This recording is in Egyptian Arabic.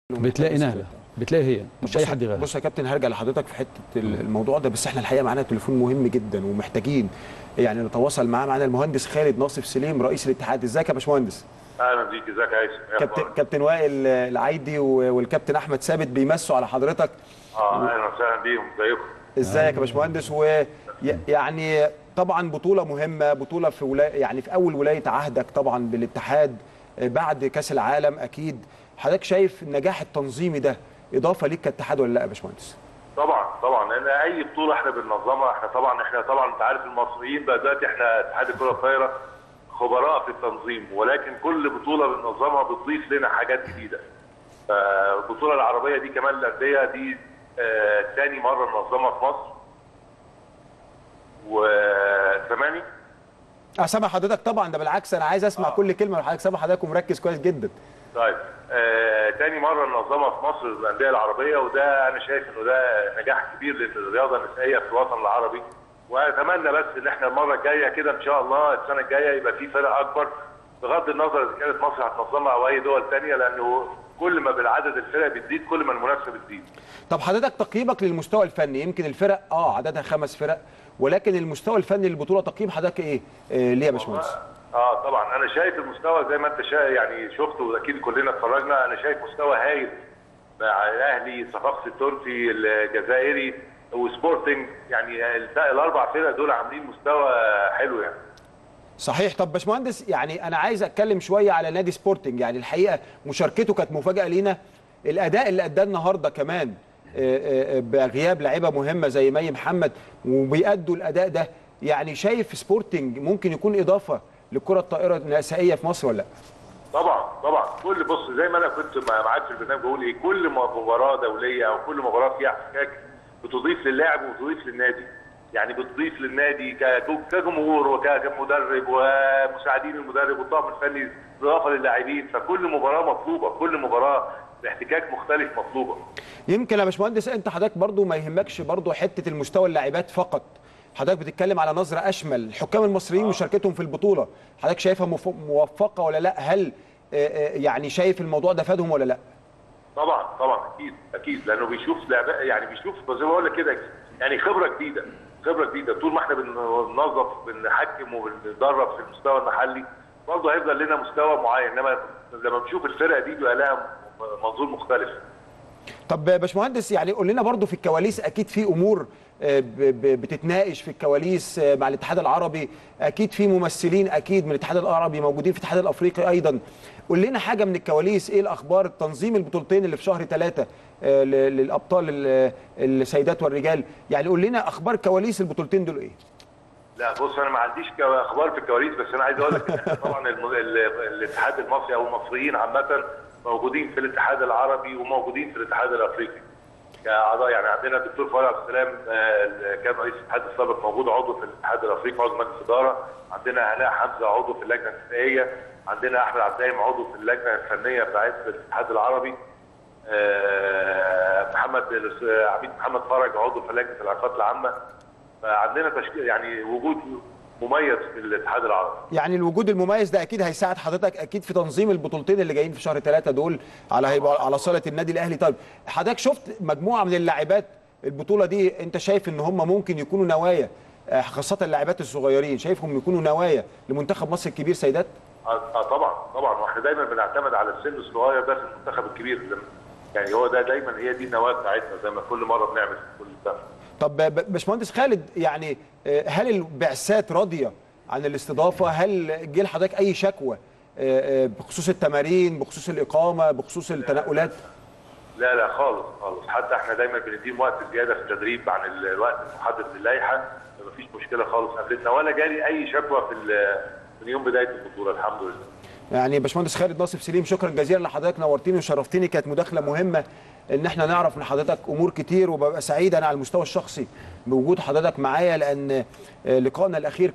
بتلاقي نهله بتلاقي هي مش اي بص- حد غيرها بص يا كابتن هرجع لحضرتك في حته الموضوع ده بس احنا الحقيقه معانا تليفون مهم جدا ومحتاجين يعني نتواصل معاه معانا المهندس خالد ناصف سليم رئيس الاتحاد ازيك يا باشمهندس اهلا بيك ازيك يا هيثم إيه كابتن أخبارك؟ كابتن وائل العايدي و- والكابتن احمد ثابت بيمسوا على حضرتك اه اهلا وسهلا بيهم ازيكم ازيك يا باشمهندس ويعني طبعا بطوله مهمه بطوله في ولايه يعني في اول ولايه عهدك طبعا بالاتحاد بعد كاس العالم اكيد حضرتك شايف النجاح التنظيمي ده اضافه ليك كاتحاد ولا لا يا باشمهندس طبعا طبعا لان اي بطوله احنا بننظمها احنا طبعا احنا طبعا انت عارف المصريين بقى دلوقتي احنا اتحاد الكره الطايره خبراء في التنظيم ولكن كل بطوله بننظمها بتضيف لنا حاجات جديده فالبطوله العربيه دي كمان الانديه دي آه تاني مره ننظمها في مصر وسامعني سامع حضرتك طبعا ده بالعكس انا عايز اسمع آه. كل كلمه حضرتك سامع حضرتك ومركز كويس جدا طيب آه، تاني مرة ننظمها في مصر الأندية العربية وده أنا شايف إنه ده نجاح كبير للرياضة النسائية في الوطن العربي وأتمنى بس إن إحنا المرة الجاية كده إن شاء الله السنة الجاية يبقى في فرق أكبر بغض النظر إذا كانت مصر هتنظمها أو أي دول تانية لأنه كل ما بالعدد الفرق بتزيد كل ما المنافسة بتزيد. طب حضرتك تقييمك للمستوى الفني يمكن الفرق اه عددها خمس فرق ولكن المستوى الفني للبطوله تقييم حضرتك ايه آه ليه يا باشمهندس اه طبعا انا شايف المستوى زي ما انت شا... يعني شفت واكيد كلنا اتفرجنا انا شايف مستوى هايل مع الاهلي صفاقس التونسي الجزائري وسبورتنج يعني ال- الاربع فرق دول عاملين مستوى حلو يعني صحيح طب باشمهندس يعني انا عايز اتكلم شويه على نادي سبورتنج يعني الحقيقه مشاركته كانت مفاجاه لينا الاداء اللي اداه النهارده كمان آه، آه، بغياب لعيبه مهمه زي مي محمد وبيأدوا الاداء ده يعني شايف سبورتنج ممكن يكون اضافه للكره الطائره النسائيه في مصر ولا لا؟ طبعا طبعا كل بص زي ما انا كنت مع- معاك في البرنامج بقول ايه كل مباراه دوليه او كل مباراه فيها احتكاك بتضيف للاعب وبتضيف للنادي يعني بتضيف للنادي ك- كجمهور وكمدرب ومساعدين المدرب والطاقم الفني اضافه للاعبين فكل مباراه مطلوبه كل مباراه باحتكاك مختلف مطلوبه يمكن يا باشمهندس انت حضرتك برضو ما يهمكش برضو حته المستوى اللاعبات فقط حضرتك بتتكلم على نظره اشمل الحكام المصريين مشاركتهم في البطوله حضرتك شايفها مف- موفقه ولا لا هل آه، آه، يعني شايف الموضوع ده فادهم ولا لا طبعا طبعا اكيد اكيد لانه بيشوف لعبة يعني بيشوف زي ما بقول لك كده يعني خبره جديده خبره جديده طول ما احنا بننظف بنحكم وبندرب في المستوى المحلي برضه هيفضل لنا مستوى معين انما لما بنشوف الفرقه دي بيبقى لها منظور مختلف طب يا باشمهندس يعني قول لنا برضو في الكواليس اكيد في امور آه، ب- ب- بتتناقش في الكواليس آه، مع الاتحاد العربي اكيد في ممثلين اكيد من الاتحاد العربي موجودين في الاتحاد الافريقي ايضا قول لنا حاجه من الكواليس ايه الاخبار تنظيم البطولتين اللي في شهر ثلاثة آه، ل- للابطال ال- السيدات والرجال يعني قول لنا اخبار كواليس البطولتين دول ايه لا بص انا ما عنديش كو- اخبار في الكواليس بس انا عايز اقول لك إن إحنا طبعا الم- ال- الاتحاد المصري او المصريين عامه موجودين في الاتحاد العربي وموجودين في الاتحاد الافريقي كاعضاء يعني عندنا الدكتور فؤاد عبد السلام آه، كان رئيس الاتحاد السابق موجود عضو في الاتحاد الافريقي عضو مجلس اداره عندنا هناء حمزه عضو في اللجنه النسائيه عندنا احمد عبد الدايم عضو في اللجنه الفنيه بتاعت الاتحاد العربي آه، محمد عبيد محمد فرج عضو في لجنه العلاقات العامه فعندنا تشكيل يعني وجود مميز في الاتحاد العربي يعني الوجود المميز ده اكيد هيساعد حضرتك اكيد في تنظيم البطولتين اللي جايين في شهر ثلاثة دول على هيبقى على صاله النادي الاهلي طيب حضرتك شفت مجموعه من اللاعبات البطوله دي انت شايف ان هم ممكن يكونوا نوايا آه، خاصه اللاعبات الصغيرين شايفهم يكونوا نوايا لمنتخب مصر الكبير سيدات اه آه، طبعا طبعا واحنا دايما بنعتمد على السن الصغير ده في المنتخب الكبير يعني هو ده دايما هي دي النواه بتاعتنا زي ما كل مره بنعمل في كل سنه طب ب- باشمهندس خالد يعني آه، هل البعثات راضيه عن الاستضافه هل جه لحضرتك اي شكوى آه، آه، بخصوص التمارين بخصوص الاقامه بخصوص التنقلات لا لا خالص خالص حتى احنا دايما بنديهم وقت زياده في التدريب عن ال- الوقت المحدد للائحه مفيش مشكله خالص قابلتنا ولا جالي اي شكوى في ال- من يوم بدايه البطوله الحمد لله يعني باشمهندس خالد ناصف سليم شكرا جزيلا لحضرتك نورتني وشرفتني كانت مداخله مهمه ان احنا نعرف من حضرتك امور كتير وببقى سعيد انا على المستوى الشخصي بوجود حضرتك معايا لان آه، لقائنا الاخير